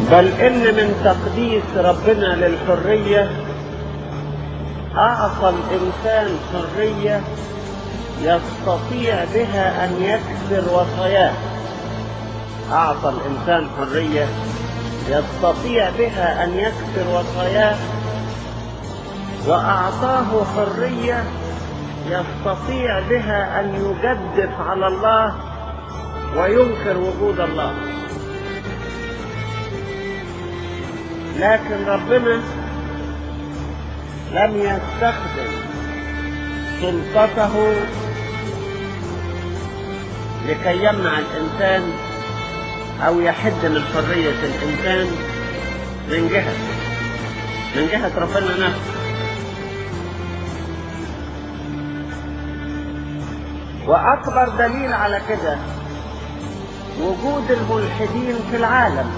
بل ان من تقديس ربنا للحرية اعطى الانسان حرية يستطيع بها ان يكسر وصاياه اعطى الانسان حرية يستطيع بها ان يكسر وصاياه واعطاه حرية يستطيع بها ان يجدف على الله وينكر وجود الله لكن ربنا لم يستخدم سلطته لكي يمنع الانسان او يحد من حرية الانسان من جهة من جهة ربنا نفسه واكبر دليل على كده وجود الملحدين في العالم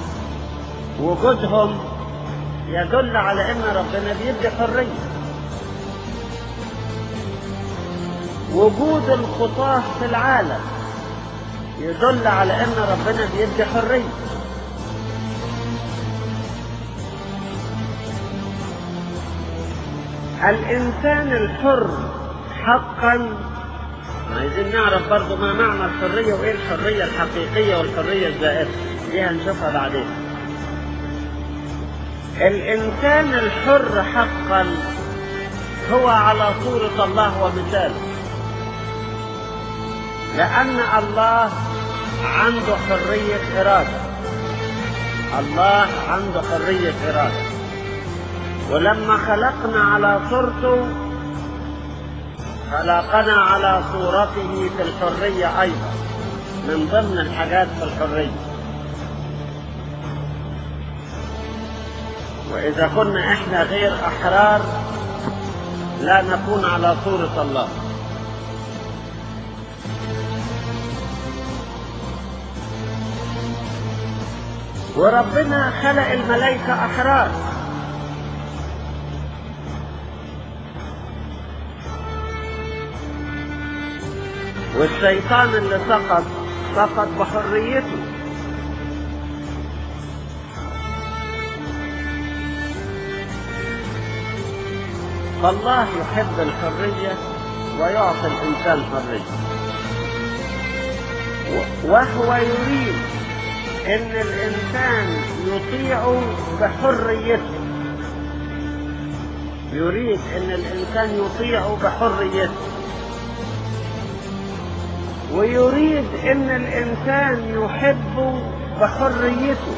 وجودهم يدل على ان ربنا بيدي حريه وجود الخطاه في العالم يدل على ان ربنا بيدي حريه الانسان الحر حقا عايزين نعرف برضو ما معنى الحريه وايه الحريه الحقيقيه والحريه الزائفه دي هنشوفها بعدين الانسان الحر حقا هو على صورة الله ومثاله لأن الله عنده حرية إرادة الله عنده حرية إرادة ولما خلقنا على صورته خلقنا على صورته في الحرية أيضا من ضمن الحاجات في الحرية وإذا كنا إحنا غير أحرار لا نكون على صورة الله وربنا خلق الملائكة أحرار والشيطان اللي سقط سقط بحريته فالله يحب الحرية ويعطي الإنسان حرية وهو يريد أن الإنسان يطيع بحريته يريد أن الإنسان يطيع بحريته ويريد أن الإنسان يحب بحريته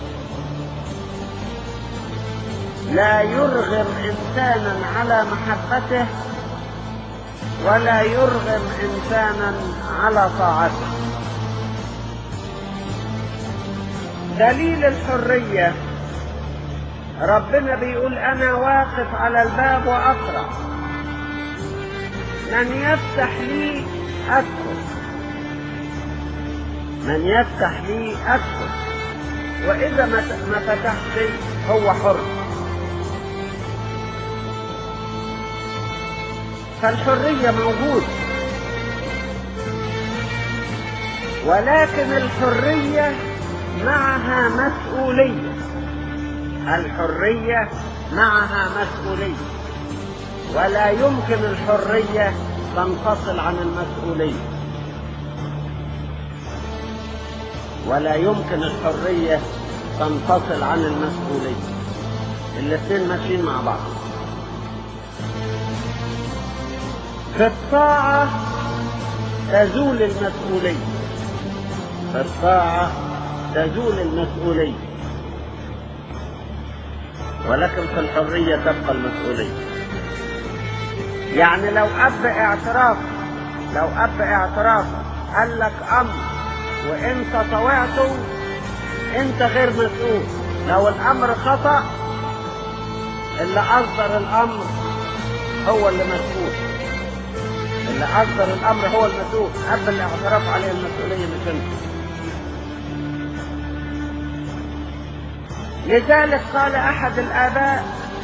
لا يرغم انسانا على محبته ولا يرغم انسانا على طاعته دليل الحريه ربنا بيقول انا واقف على الباب واقرا من يفتح لي ادخل من يفتح لي ادخل واذا ما فتحت هو حر فالحرية موجودة ولكن الحرية معها مسؤولية الحرية معها مسؤولية ولا يمكن الحرية تنفصل عن المسؤولية ولا يمكن الحرية تنفصل عن المسؤولية الاثنين ماشيين مع بعض في الطاعة تزول المسؤولية في الطاعة تزول المسؤولية ولكن في الحرية تبقى المسؤولية يعني لو أب اعتراف لو أب اعتراف قال لك أمر وأنت طوعته أنت غير مسؤول لو الأمر خطأ اللي أصدر الأمر هو اللي مسؤول اللي أصدر الأمر هو المسؤول أب الاعتراف عليه المسؤولية مش أنت لذلك قال أحد الآباء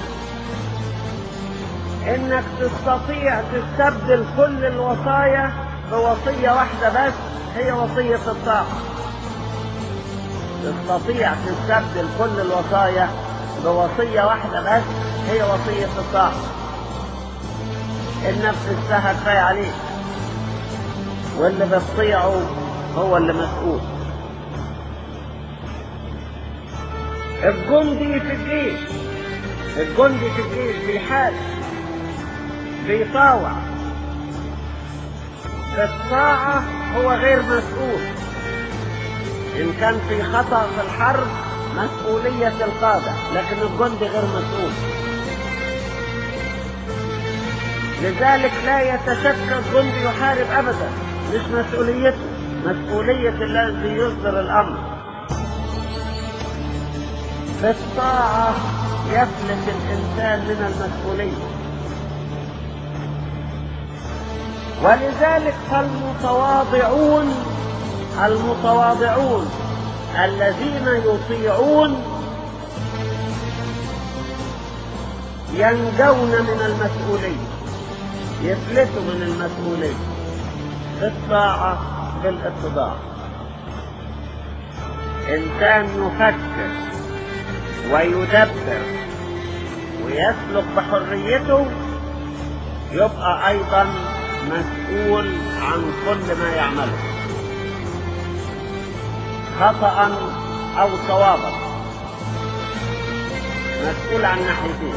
إنك تستطيع تستبدل كل الوصايا بوصية واحدة بس هي وصية الطاعة تستطيع تستبدل كل الوصايا بوصية واحدة بس هي وصية الطاعة النفس السهل كفاية عليك واللي بتطيعه هو اللي مسؤول الجندي في الجيش الجندي في الجيش بيحارب بيطاوع في الطاعة هو غير مسؤول إن كان في خطأ في الحرب مسؤولية القادة لكن الجندي غير مسؤول لذلك لا يتشكى الجندي يحارب أبدا مش مسؤوليته مسؤولية الذي يصدر الأمر في الطاعة يفلت الإنسان من المسؤولية ولذلك فالمتواضعون المتواضعون الذين يطيعون ينجون من المسؤولية يفلتوا من المسؤولية بالطاعة بالاتضاع إنسان يفكر ويدبر ويسلك بحريته يبقى أيضا مسؤول عن كل ما يعمله خطأ أو صوابا مسؤول عن ناحيتين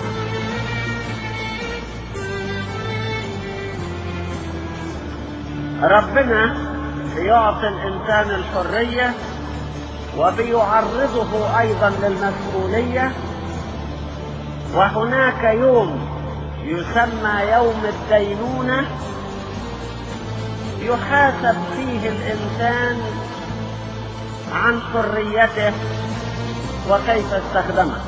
ربنا يعطي الإنسان الحرية وبيعرضه أيضا للمسؤولية وهناك يوم يسمى يوم الدينونة يحاسب فيه الإنسان عن حريته وكيف استخدمها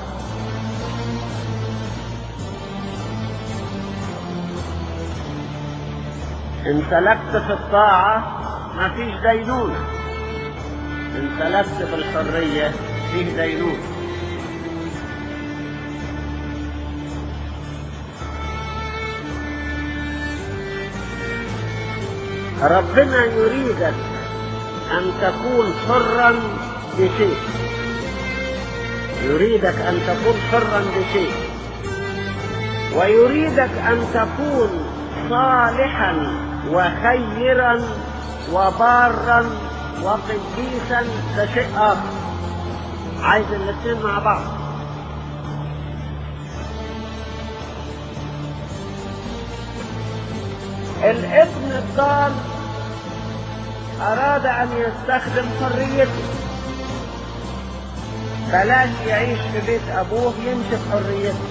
إن سلكت في الطاعة ما فيش دينونة إن سلكت في الحرية فيه دينونة ربنا يريدك أن تكون حرا بشيء يريدك أن تكون حرا بشيء ويريدك أن تكون صالحا وخيرا وبارا وقديسا ده شيء آخر عايز الاثنين مع بعض الابن الضال أراد أن يستخدم حريته بلاش يعيش في بيت أبوه يمشي بحريته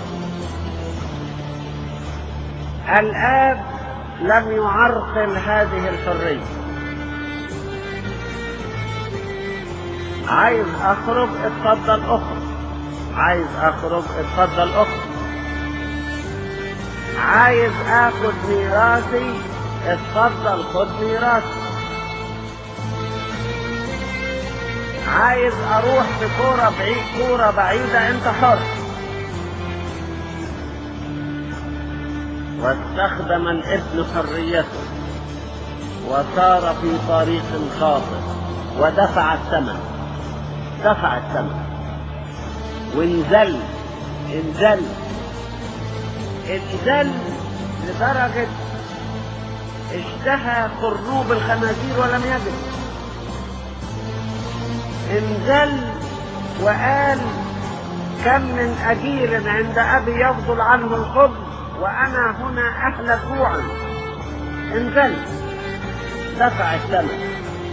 الآب لم يعرقل هذه الحرية عايز أخرج اتفضل أخرج عايز أخرج اتفضل أخرج عايز آخد ميراثي اتفضل خد ميراثي عايز اروح في كورة بعيد كورة بعيدة انت حر واستخدم الابن حريته وسار في طريق خاطئ ودفع الثمن دفع الثمن وانزل انزل انزل لدرجة اشتهى قرنوب الخنازير ولم يجد انزل وقال كم من أجير عند أبي يفضل عنه الخبز وأنا هنا أهلك جوعا انزل دفع الثمن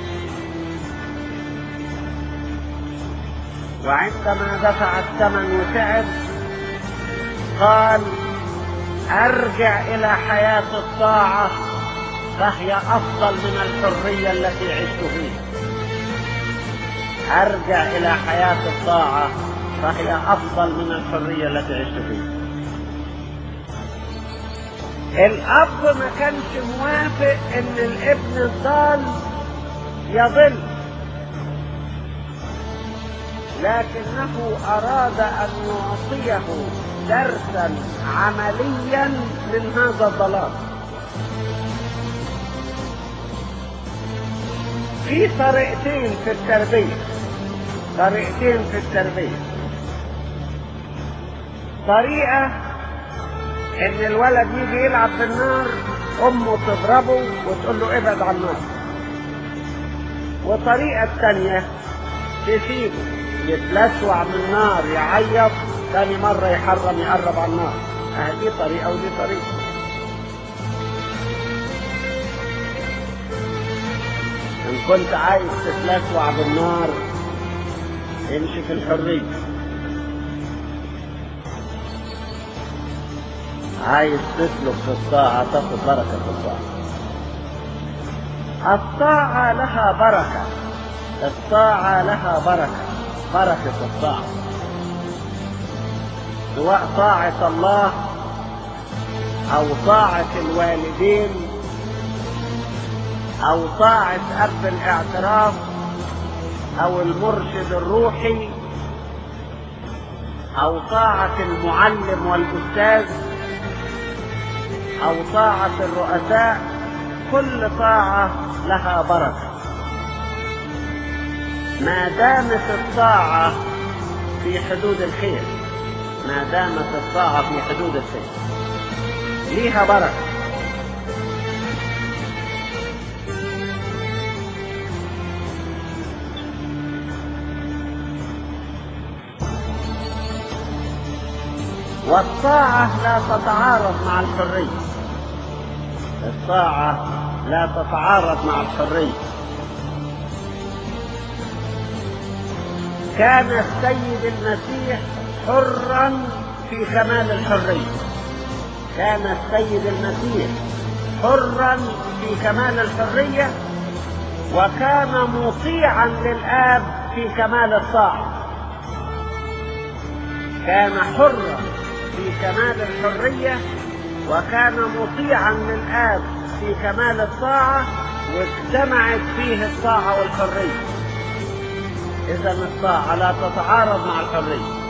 وعندما دفع الثمن وتعب قال أرجع إلى حياة الطاعة فهي أفضل من الحرية التي عشت فيها أرجع إلى حياة الطاعة فهي أفضل من الحرية التي عشت فيها الأب ما كانش موافق إن الابن الضال يضل لكنه أراد أن يعطيه درسا عمليا من هذا الضلال في طريقتين في التربية طريقتين في التربية طريقة ان الولد يجي يلعب في النار امه تضربه وتقول له ابعد عن النار وطريقة تانية تسيبه يتلسوع من النار يعيط ثاني مرة يحرم يقرب على النار دي طريقة ودي طريقة إن كنت عايز تتلسوع بالنار امشي في الحرية عايز تسلك في الطاعة تاخد بركة في الطاعة الطاعة لها بركة الطاعة لها بركة بركة الطاعة سواء طاعة الله أو طاعة الوالدين أو طاعة أب الاعتراف أو المرشد الروحي أو طاعة المعلم والأستاذ أو طاعة الرؤساء كل طاعة لها بركة ما دامت الطاعة في حدود الخير ما دامت الطاعة في حدود الخير ليها بركة والطاعة لا تتعارض مع الحرية الطاعة لا تتعارض مع الحرية كان السيد المسيح حرا في كمال الحرية كان السيد المسيح حرا في كمال الحرية وكان مطيعا للآب في كمال الطاعة كان حرا في كمال الحرية وكان مطيعا للآب في كمال الطاعة واجتمعت فيه الطاعة والحرية إذا الطاعة لا تتعارض مع الحرية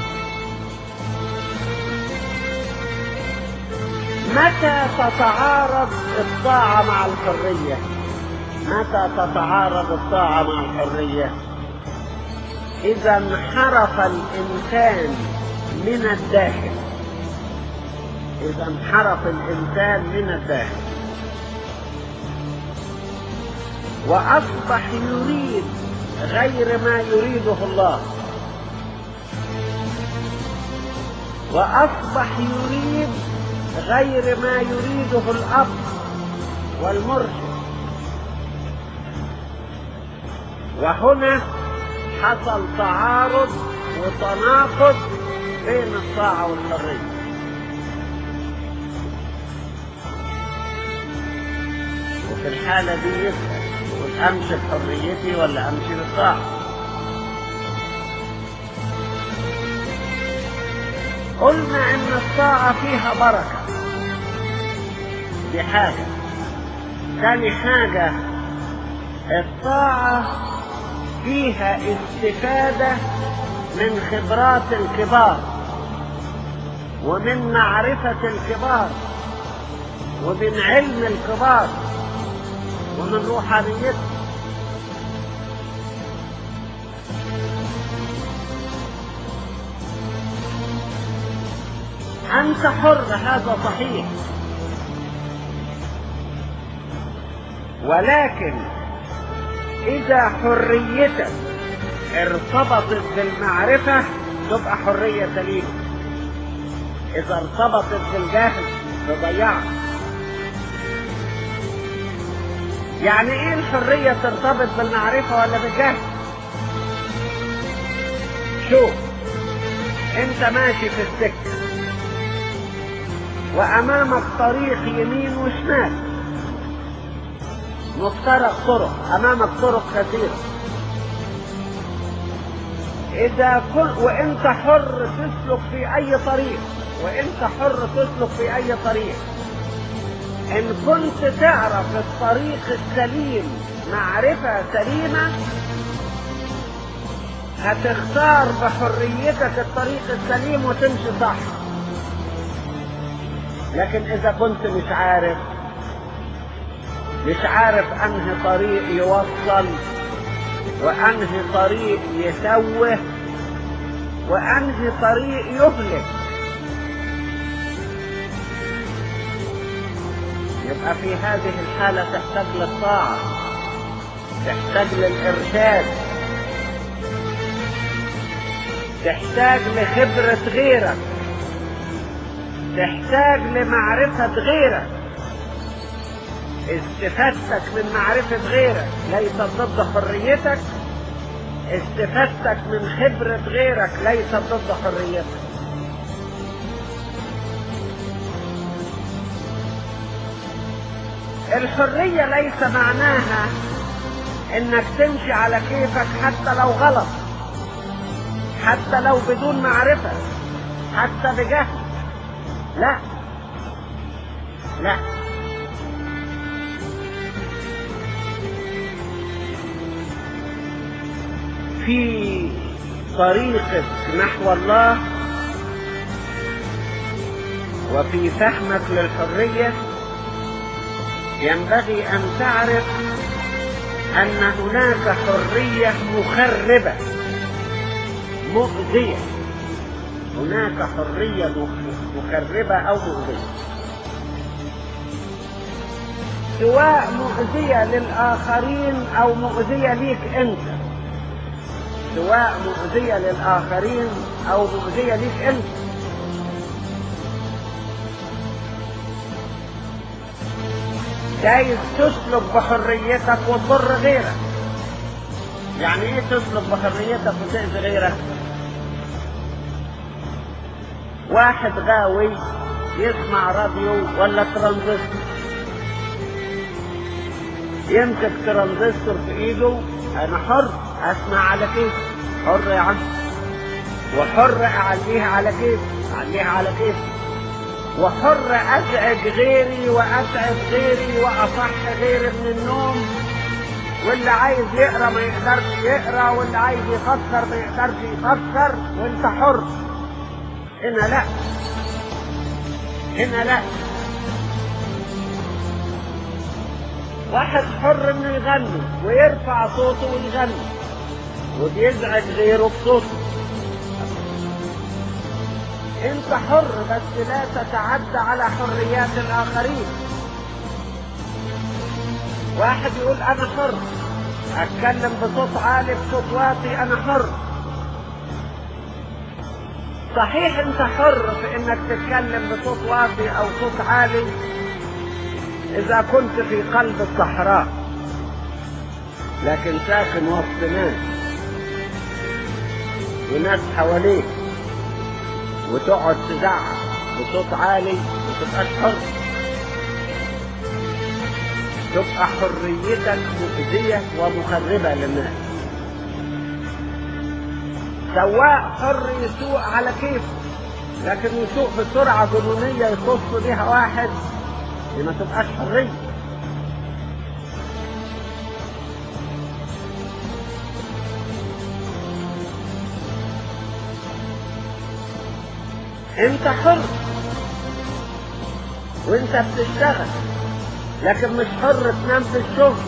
متى تتعارض الطاعة مع الحرية؟ متى تتعارض الطاعة مع الحرية؟ إذا انحرف الإنسان من الداخل إذا انحرف الإنسان من الداخل وأصبح يريد غير ما يريده الله وأصبح يريد غير ما يريده الأب والمرشد وهنا حصل تعارض وتناقض بين الطاعة والحرية وفي الحالة دي يسأل يقول أمشي بحريتي ولا أمشي بالطاعة قلنا إن الطاعة فيها بركة دي حاجة ثاني حاجة الطاعة فيها استفادة من خبرات الكبار ومن معرفة الكبار ومن علم الكبار ومن روحانيته أنت حر هذا صحيح ولكن إذا حريتك ارتبطت بالمعرفة تبقى حرية سليمة إذا ارتبطت بالجهل تضيعها يعني إيه الحرية ترتبط بالمعرفة ولا بالجهل؟ شوف أنت ماشي في السكة وأمامك طريق يمين وشمال مفترق طرق أمامك طرق كثيرة إذا كن وأنت حر تسلك في أي طريق وأنت حر تسلك في أي طريق إن كنت تعرف الطريق السليم معرفة سليمة هتختار بحريتك الطريق السليم وتمشي صح لكن إذا كنت مش عارف مش عارف أنهي طريق يوصل وأنهي طريق يسوه وأنهي طريق يهلك يبقى في هذه الحالة تحتاج للطاعة تحتاج للإرشاد تحتاج لخبرة غيرك تحتاج لمعرفة غيرك استفادتك من معرفة غيرك ليست ضد حريتك استفادتك من خبرة غيرك ليست ضد حريتك الحرية ليس معناها انك تمشي على كيفك حتى لو غلط حتى لو بدون معرفة حتى بجهل لا لا في طريقك نحو الله وفي فهمك للحرية ينبغي أن تعرف أن هناك حرية مخربة مؤذية هناك حرية مخربة أو مؤذية سواء مؤذية للآخرين أو مؤذية ليك أنت سواء مؤذية للآخرين أو مؤذية ليك أنت جايز تسلب بحريتك وتضر غيرك يعني ايه تسلب بحريتك وتأذي غيرك واحد غاوي يسمع راديو ولا ترانزستور يمسك ترانزستور في ايده انا حر اسمع على كيف حر يا عم وحر اعليها على كيف اعليها على كيف وحر ازعج غيري واسعد غيري واصح غيري من النوم واللي عايز يقرا ما يقدرش يقرا واللي عايز يفكر ما يقدرش يفكر وانت حر هنا لا هنا لا واحد حر انه يغني ويرفع صوته ويغني وبيزعج غيره بصوته انت حر بس لا تتعدى على حريات الاخرين واحد يقول انا حر اتكلم بصوت عالي بصوت واطي انا حر صحيح انت حر في انك تتكلم بصوت واطي او صوت عالي اذا كنت في قلب الصحراء لكن ساكن وسط ناس وناس حواليك وتقعد تزعق بصوت عالي وتبقاش حر تبقى حريتك مؤذية ومخربة للناس سواء حر يسوق على كيفه لكن يسوق بسرعة جنونية يخص بيها واحد دي ما تبقاش حرية انت حر وانت بتشتغل لكن مش حر تنام في الشغل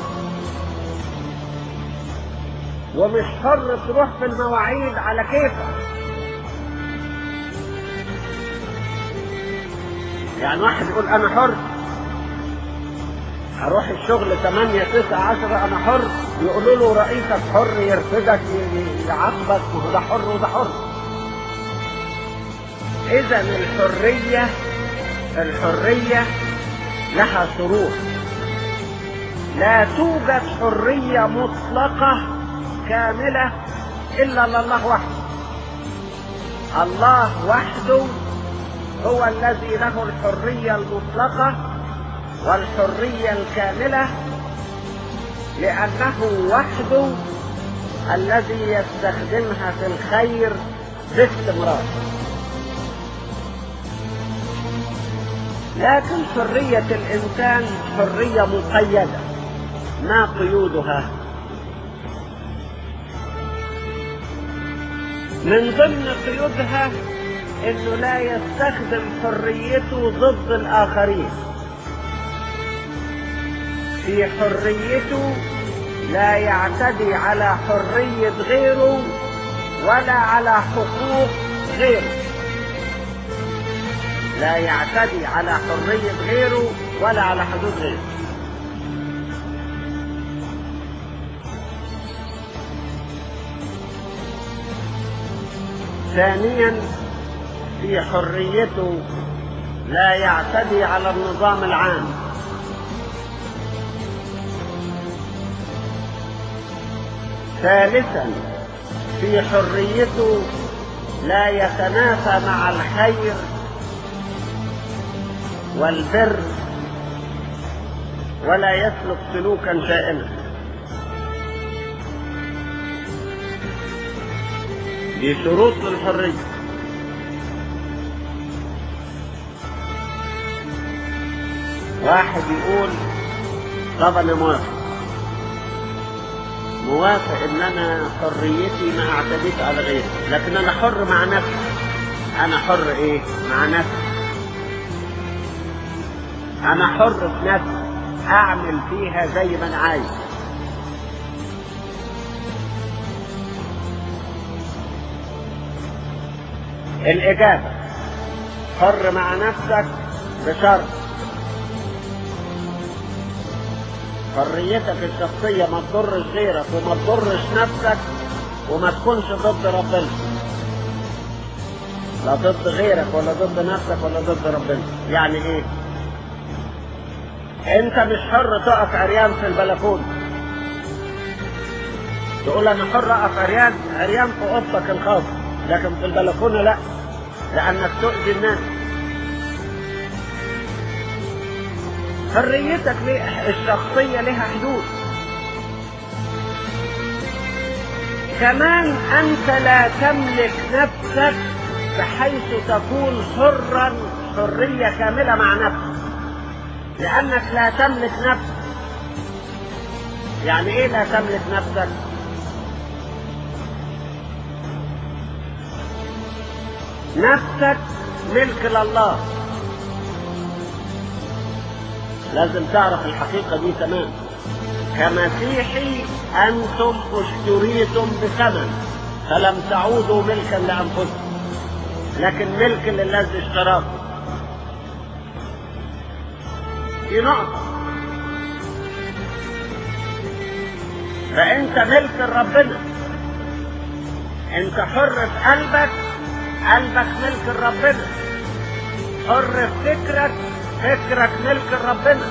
ومش حر تروح في المواعيد على كيفك يعني واحد يقول انا حر اروح الشغل 8 9 10 انا حر يقولوا له رئيسك حر يرفدك يعاقبك وده حر وده حر اذا الحريه الحريه لها شروط لا توجد حريه مطلقه كامله الا لله وحده الله وحده هو الذي له الحريه المطلقه والحريه الكامله لانه وحده الذي يستخدمها في الخير باستمرار لكن حرية الإنسان حرية مقيدة ما قيودها من ضمن قيودها انه لا يستخدم حريته ضد الاخرين في حريته لا يعتدي على حرية غيره ولا على حقوق غيره لا يعتدي على حرية غيره ولا على حدود غيره ثانيا في حريته لا يعتدي على النظام العام ثالثا في حريته لا يتنافى مع الخير والبر ولا يسلك سلوكا شائنا دي شروط للحريه واحد يقول طب انا موافق موافق ان انا حريتي ما اعتديت على غيري لكن انا حر مع نفسي انا حر ايه مع نفسي انا حر في نفسي اعمل فيها زي ما انا عايز الاجابه حر مع نفسك بشرط حريتك الشخصية ما تضرش غيرك وما تضرش نفسك وما تكونش ضد ربنا لا ضد غيرك ولا ضد نفسك ولا ضد ربنا يعني ايه انت مش حر تقف عريان في البلكونة تقول انا حر اقف عريان عريان في اوضتك الخاصة لكن في البلكونة لا لانك تؤذي الناس حريتك الشخصية لها حدود كمان أنت لا تملك نفسك بحيث تكون حرا حرية كاملة مع نفسك لأنك لا تملك نفسك يعني إيه لا تملك نفسك؟ نفسك ملك لله لازم تعرف الحقيقة دي تمام كمسيحي أنتم اشتريتم بثمن فلم تعودوا ملكا لأنفسكم لكن ملك للذي اشتراكم دي نقطة فأنت ملك لربنا أنت حر في قلبك قلبك ملك لربنا حر في فكرك فكرك ملك ربنا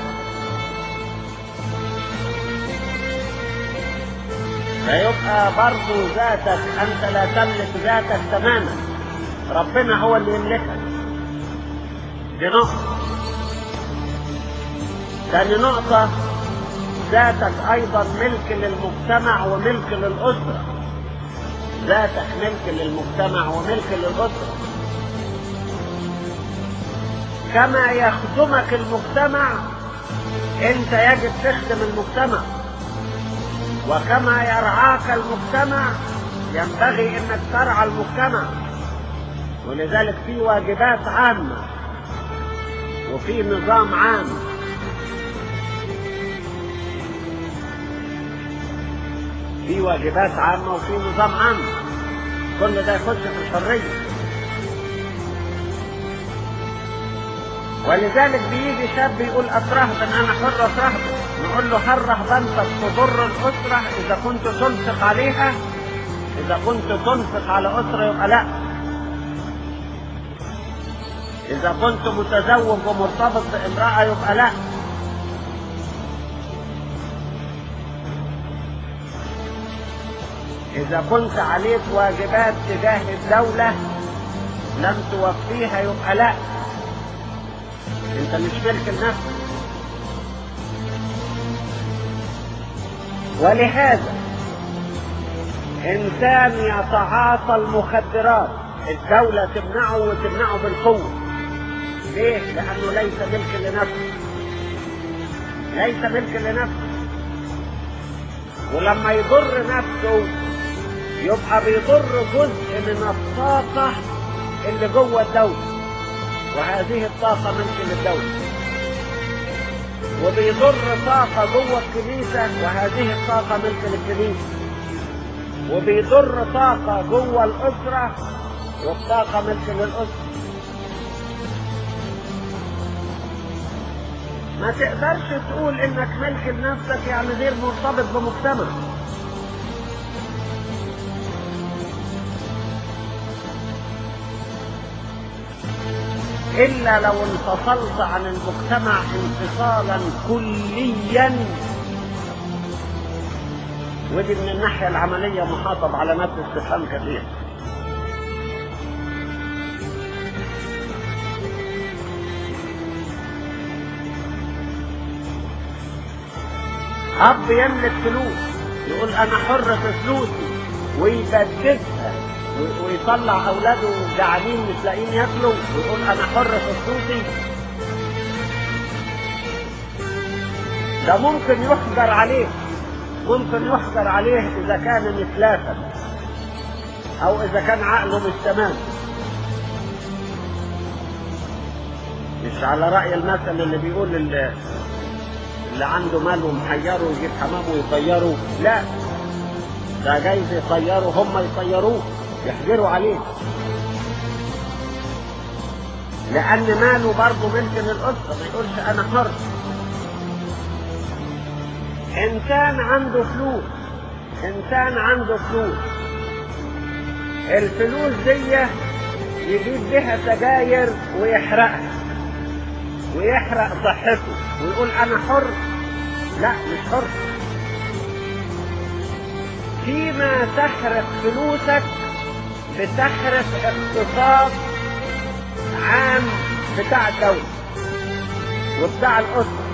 فيبقى برضو ذاتك انت لا تملك ذاتك تماما ربنا هو اللي يملكك دي نقطة ثاني نقطة ذاتك ايضا ملك للمجتمع وملك للاسرة ذاتك ملك للمجتمع وملك للاسرة كما يخدمك المجتمع انت يجب تخدم المجتمع وكما يرعاك المجتمع ينبغي انك ترعى المجتمع ولذلك في واجبات عامة وفي نظام عام في واجبات عامة وفي نظام عام كل ده يخش في الحرية ولذلك بيجي شاب يقول اترهبن انا حر اترهبن نقول له هل رهبنتك تضر الاسره اذا كنت تنفق عليها اذا كنت تنفق على اسره يبقى لا اذا كنت متزوج ومرتبط بامراه يبقى لا اذا كنت عليك واجبات تجاه الدوله لم توفيها يبقى لا انت مش ملك لنفسك ولهذا انسان يتعاطى المخدرات الدولة تمنعه وتمنعه بالقوة ليه؟ لأنه ليس ملك لنفسه ليس ملك لنفسه ولما يضر نفسه يبقى بيضر جزء من الطاقة اللي جوه الدولة وهذه الطاقة ملك للدولة وبيضر طاقة جوه الكنيسة وهذه الطاقة ملك للكنيسة وبيضر طاقة جوه الأسرة والطاقة ملك للأسرة ما تقدرش تقول انك ملك لنفسك يعني غير مرتبط بمجتمع إلا لو انفصلت عن المجتمع انفصالا كليا ودي من الناحية العملية محاطة بعلامات استفهام كثير أب يملك فلوس يقول أنا حر في فلوسي ويبددها ويطلع اولاده جعانين مش لاقيين ياكلوا ويقول انا حر في فلوسي ده ممكن يحجر عليه ممكن يحجر عليه اذا كان مثلاثا او اذا كان عقله مش تمام مش على راي المثل اللي بيقول اللي, اللي عنده مال ومحيره يجيب حمامه ويطيره لا ده جايز يطيروا هم يطيروه يحجروا عليه لأن ماله برضه ملك للأسرة ما يقولش أنا حر إنسان عنده فلوس إنسان عنده فلوس الفلوس دي يجيب بها سجاير ويحرقها ويحرق صحته ويقول أنا حر لا مش حر فيما تحرق فلوسك بتحرق اقتصاد عام بتاع الدولة وبتاع الأسرة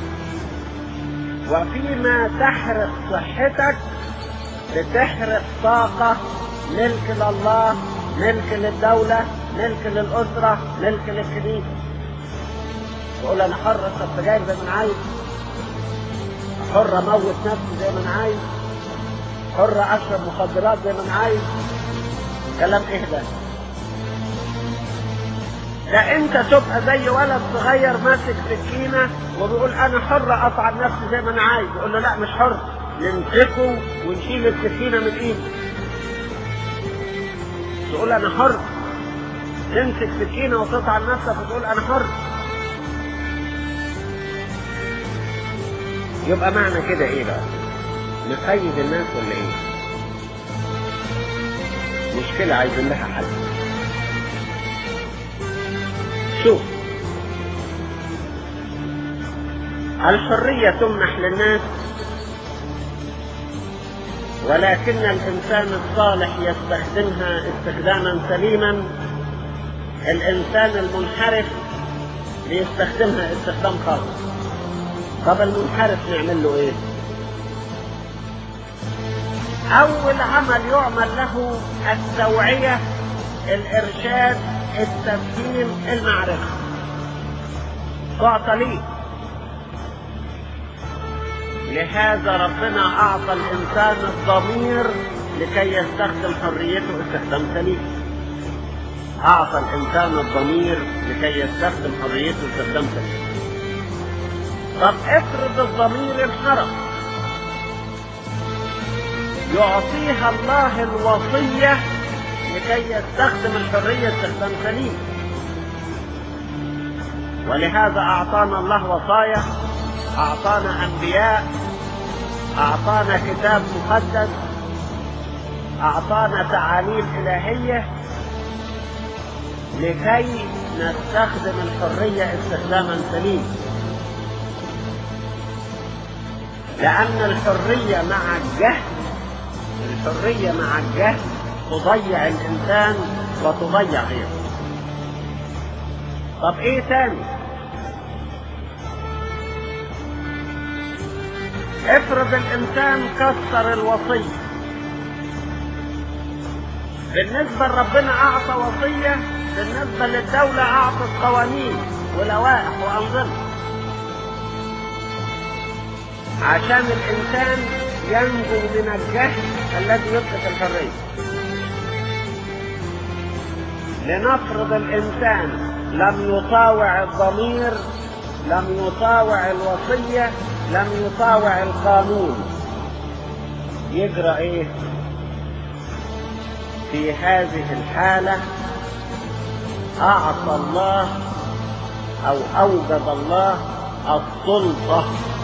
وفيما تحرق صحتك بتحرق طاقة ملك لله ملك للدولة ملك للأسرة ملك للكنيسة تقول أنا حر أشرب سجاير زي ما أنا عايز حر أموت نفسي زي ما أنا عايز حر أشرب مخدرات زي ما أنا عايز كلام ايه ده ده انت تبقى زي ولد صغير ماسك سكينة وبيقول انا حر اقطع نفسي زي ما انا عايز يقول له لا مش حر نمسكه ونشيل السكينة من ايده تقول انا حر تمسك سكينة وتقطع نفسك وتقول انا حر يبقى معنى كده ايه بقى نقيد الناس ولا ايه مشكلة عايزين لها حل شوف الحرية تمنح للناس ولكن الإنسان الصالح يستخدمها استخداما سليما الإنسان المنحرف بيستخدمها استخدام خاطئ طب المنحرف نعمل له ايه؟ أول عمل يعمل له التوعية الإرشاد التفهيم المعرفة تعطى ليه لهذا ربنا أعطى الإنسان الضمير لكي يستخدم حريته استخدام سليم أعطى الإنسان الضمير لكي يستخدم حريته استخدام سليم طب افرض الضمير انحرف يعطيها الله الوصية لكي يستخدم الحرية استخدام سليم ولهذا أعطانا الله وصايا أعطانا أنبياء أعطانا كتاب مقدس أعطانا تعاليم إلهية لكي نستخدم الحرية استخداما سليما لأن الحرية مع الجهل الحرية مع الجهل تضيع الإنسان وتضيع غيره طب إيه تاني افرض الإنسان كسر الوصية بالنسبة لربنا أعطى وصية بالنسبة للدولة أعطت قوانين ولوائح وأنظمة عشان الإنسان ينجو من الجهل الذي يطلق الحرية لنفرض الإنسان لم يطاوع الضمير لم يطاوع الوصية لم يطاوع القانون يجرى ايه في هذه الحالة أعطى الله أو أوجد الله السلطة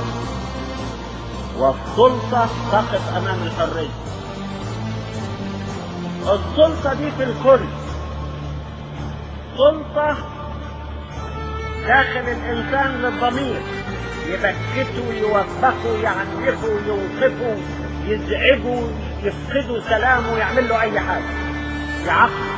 والسلطة تقف أمام الحرية السلطة دي في الكل سلطة داخل الإنسان للضمير يبكته يوبخه يعنفه يوقفه يزعجه يفقده سلامه يعمل له أي حاجة يعقل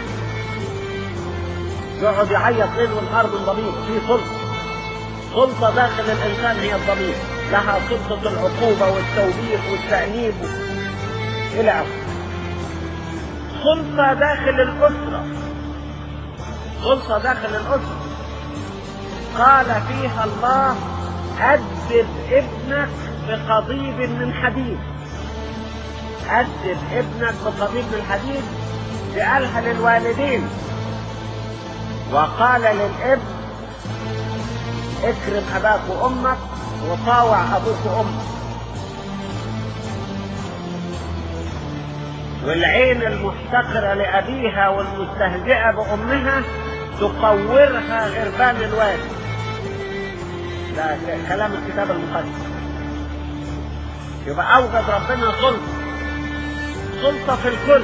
يقعد يعيط ليل ونهار من ضميره في سلطة سلطة داخل الإنسان هي الضمير لها سلطة العقوبة والتوبيخ والتأنيب إلى آخره سلطة داخل الأسرة سلطة داخل الأسرة قال فيها الله أدب ابنك بقضيب من حديد أدب ابنك بقضيب من حديد قالها للوالدين وقال للابن اكرم اباك وامك وطاوع ابوك وامك والعين المحتقرة لأبيها والمستهزئة بأمها تقورها غربان الوالد ده كلام الكتاب المقدس يبقى أوجد ربنا سلطة سلطة في الكل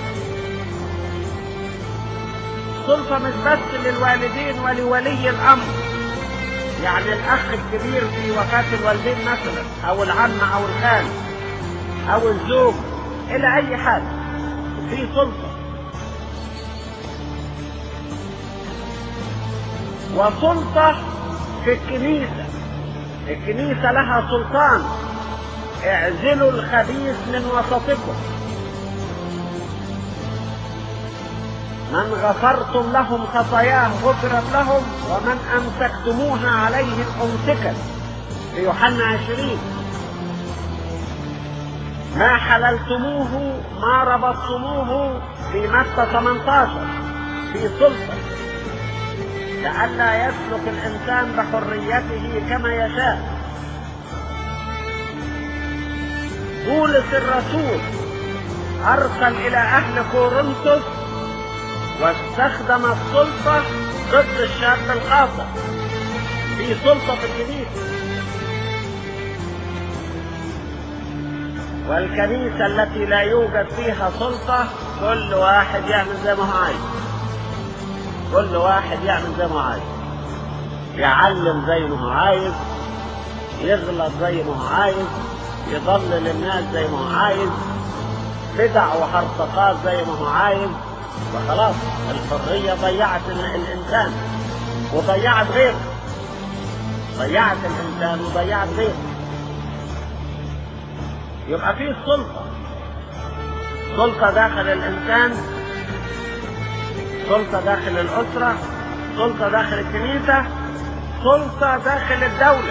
سلطة مش بس للوالدين ولولي الأمر يعني الأخ الكبير في وفاة الوالدين مثلا أو العم أو الخال أو الزوج إلى أي حاجة في سلطة وسلطة في الكنيسة الكنيسة لها سلطان اعزلوا الخبيث من وسطكم من غفرتم لهم خطاياه غفرت لهم ومن امسكتموها عليهم امسكت في يوحنا عشرين ما حللتموه ما ربطتموه في متى 18 في سلطة لئلا يسلك الإنسان بحريته كما يشاء بولس الرسول أرسل إلى أهل كورنثوس واستخدم السلطة ضد الشاب الخاطئ في سلطة في الكنيسة والكنيسة التي لا يوجد فيها سلطة كل واحد يعمل زي ما هو عايز كل واحد يعمل زي ما هو عايز يعلم زي ما هو عايز يغلط زي ما هو عايز يضلل الناس زي ما هو عايز بدع وحرطقات زي ما هو عايز وخلاص الحرية ضيعت الإنسان وضيعت غيره ضيعت الإنسان وضيعت غيره يبقى فيه سلطة سلطة داخل الإنسان سلطة داخل الأسرة سلطة داخل الكنيسة سلطة داخل الدولة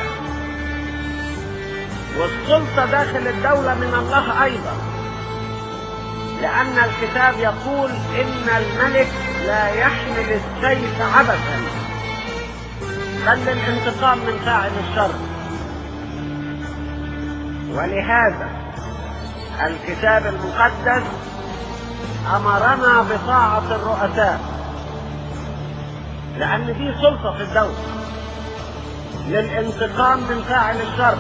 والسلطة داخل الدولة من الله أيضا لأن الكتاب يقول إن الملك لا يحمل السيف عبثا بل للانتقام من فاعل الشر ولهذا الكتاب المقدس أمرنا بطاعة الرؤساء لأن دي سلطة في الدولة للانتقام من فاعل الشر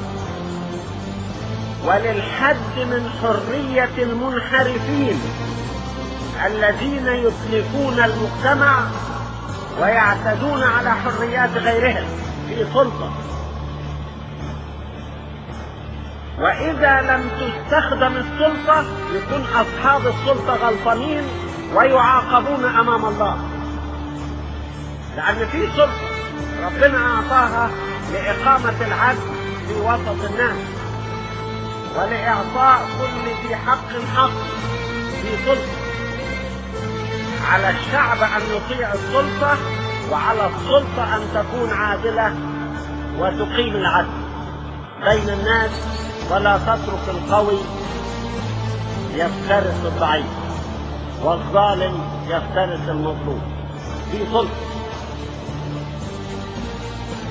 وللحد من حرية المنحرفين الذين يتلفون المجتمع ويعتدون على حريات غيرهم في سلطة وإذا لم تستخدم السلطة يكون أصحاب السلطة غلطانين ويعاقبون أمام الله لأن في سلطة ربنا أعطاها لإقامة العدل في وسط الناس ولإعطاء كل ذي حق حق في سلطة على الشعب أن يطيع السلطة وعلى السلطة أن تكون عادلة وتقيم العدل بين الناس ولا تترك القوي يفترس الضعيف والظالم يفترس المظلوم في سلطة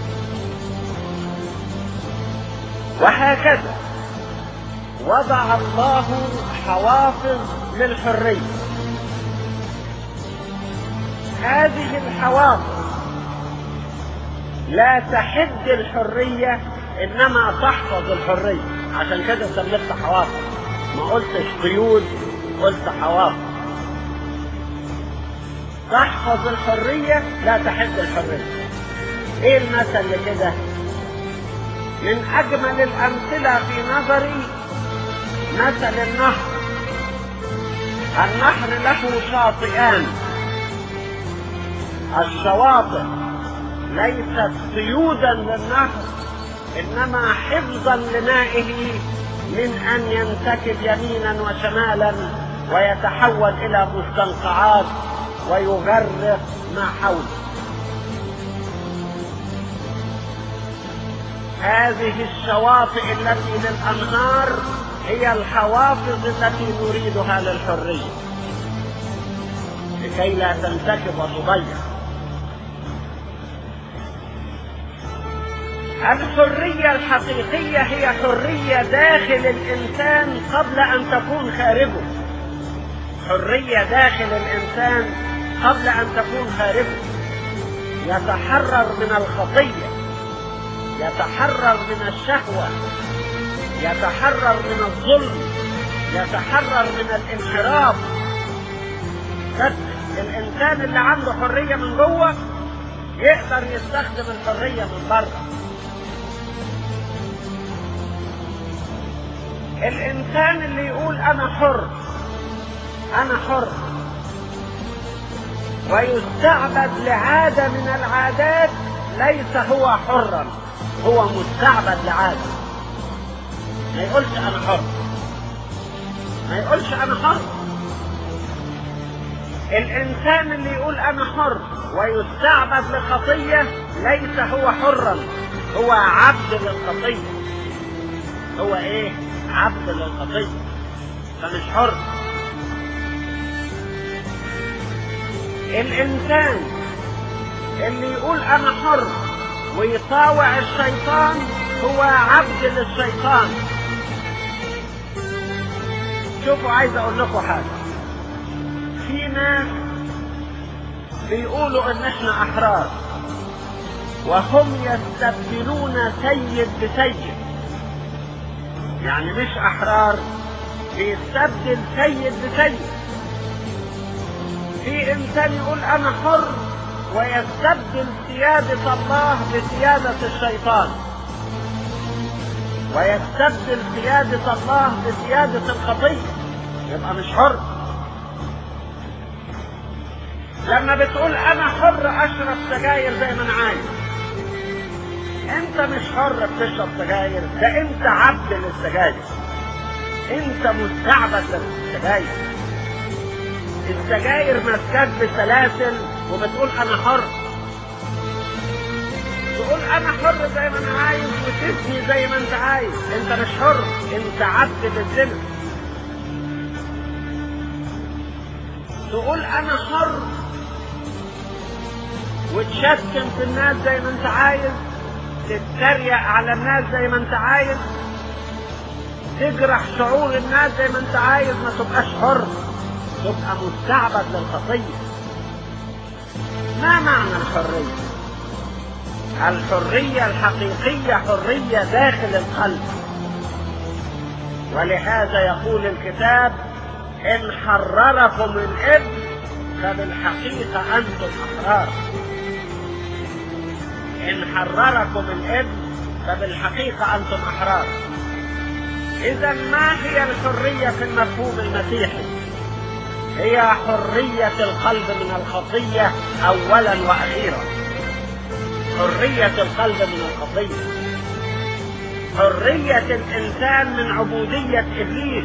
وهكذا وضع الله حوافظ للحرية هذه الحوافظ لا تحد الحرية إنما تحفظ الحرية عشان كده سميتها حوافظ ما قلتش قيود قلت حوافظ تحفظ الحرية لا تحد الحرية ايه المثل لكده من اجمل الامثلة في نظري مثل النهر النهر له شاطئان الشواطئ ليست قيودا للنهر انما حفظا لمائه من ان ينسكب يمينا وشمالا ويتحول الى مستنقعات ويغرق ما حوله هذه الشواطئ التي للانهار هي الحوافظ التي نريدها للحريه لكي لا تنسكب وتضيع الحرية الحقيقية هي حرية داخل الإنسان قبل أن تكون خارجه حرية داخل الإنسان قبل أن تكون خارجه يتحرر من الخطية يتحرر من الشهوة يتحرر من الظلم يتحرر من الانحراف الإنسان اللي عنده حرية من جوه يقدر يستخدم الحرية من بره الإنسان اللي يقول أنا حر أنا حر ويستعبد لعادة من العادات ليس هو حرا هو مستعبد لعادة ما يقولش أنا حر ما يقولش أنا حر الإنسان اللي يقول أنا حر ويستعبد لخطية ليس هو حرا هو عبد للخطية هو إيه؟ عبد للخطية فمش حر الإنسان اللي يقول أنا حر ويطاوع الشيطان هو عبد للشيطان شوفوا عايز أقول لكم حاجة في ناس بيقولوا إن إحنا أحرار وهم يستبدلون سيد بسيد يعني مش أحرار بيستبدل سيد بسيد في انسان يقول انا حر ويستبدل سيادة الله بسيادة الشيطان ويستبدل سيادة الله بسيادة الخطية يبقى مش حر لما بتقول انا حر اشرب سجاير زي ما انا عايز انت مش حر بتشرب سجاير ده انت عبد للسجاير انت مستعبد للسجاير السجاير مسكات بسلاسل وبتقول انا حر تقول انا حر زي ما انا عايز وتبني زي ما انت عايز انت مش حر انت عبد للزنا تقول انا حر وتشتم في الناس زي ما انت عايز تتريق على الناس زي ما انت عايز تجرح شعور الناس زي ما انت عايز ما تبقاش حر تبقى مستعبد للخطية ما معنى الحرية الحرية الحقيقية حرية داخل القلب ولهذا يقول الكتاب إن حرركم الإبن فبالحقيقة أنتم أحرار إن حرركم الإبن فبالحقيقة أنتم أحرار إذا ما هي الحرية في المفهوم المسيحي؟ هي حرية القلب من الخطية أولا وأخيرا حرية القلب من الخطية حرية الإنسان من عبودية إبليس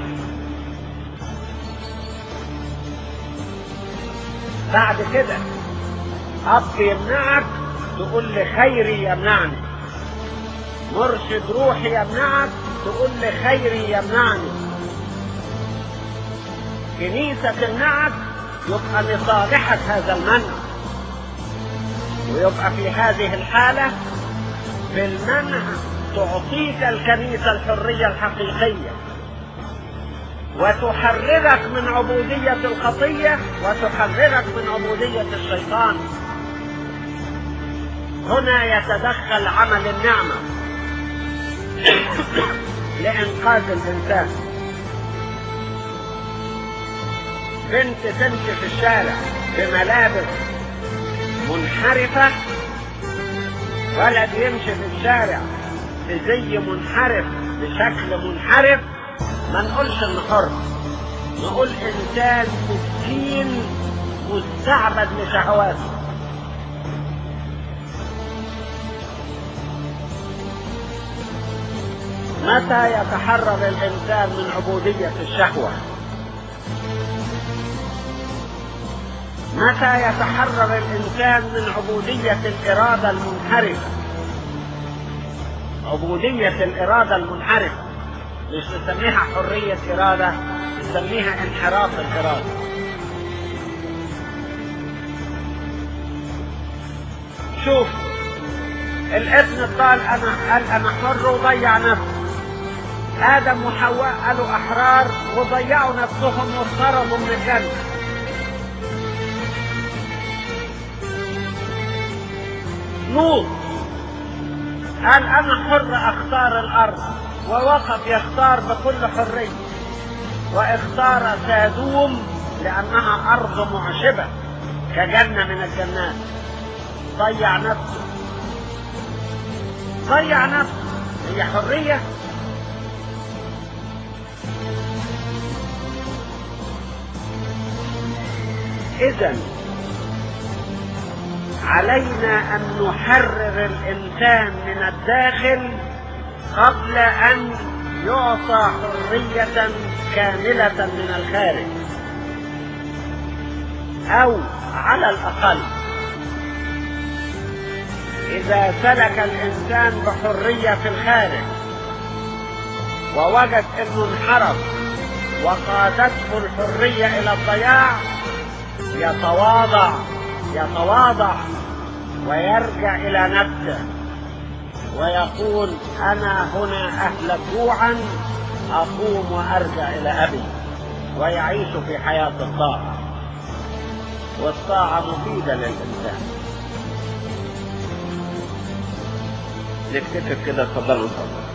بعد كده أب يمنعك تقول لي خيري يمنعني مرشد روحي يمنعك تقول لي خيري يمنعني كنيسة تمنعك يبقى لصالحك هذا المنع ويبقى في هذه الحالة بالمنع تعطيك الكنيسة الحرية الحقيقية وتحررك من عبودية الخطية وتحررك من عبودية الشيطان هنا يتدخل عمل النعمة لإنقاذ الإنسان بنت تمشي في الشارع بملابس منحرفة ولد يمشي في الشارع بزي منحرف بشكل منحرف ما نقولش انه حر نقول انسان مسكين مستعبد لشهواته متى يتحرر الانسان من عبوديه الشهوه متى يتحرر الانسان من عبوديه الاراده المنحرفه عبوديه الاراده المنحرفه مش نسميها حريه اراده نسميها انحراف الاراده شوف الابن قال انا قال انا حر وضيع نفسه ادم وحواء قالوا احرار وضيعوا نفسهم واضطربوا من الجنه لوط قال انا حر اختار الارض ووقف يختار بكل حريه واختار سادوم لانها ارض معشبه كجنه من الجنات ضيع نفسه ضيع نفسه هي حريه اذا علينا ان نحرر الانسان من الداخل قبل ان يعطى حريه كامله من الخارج او على الاقل اذا سلك الانسان بحريه في الخارج ووجد انه انحرف وقادته الحريه الى الضياع يتواضع يتواضع ويرجع الى نفسه ويقول انا هنا اهلك جوعا اقوم وارجع الى ابي ويعيش في حياه الطاعه والطاعه مفيده للانسان نكتفي كده اتفضلوا اتفضلوا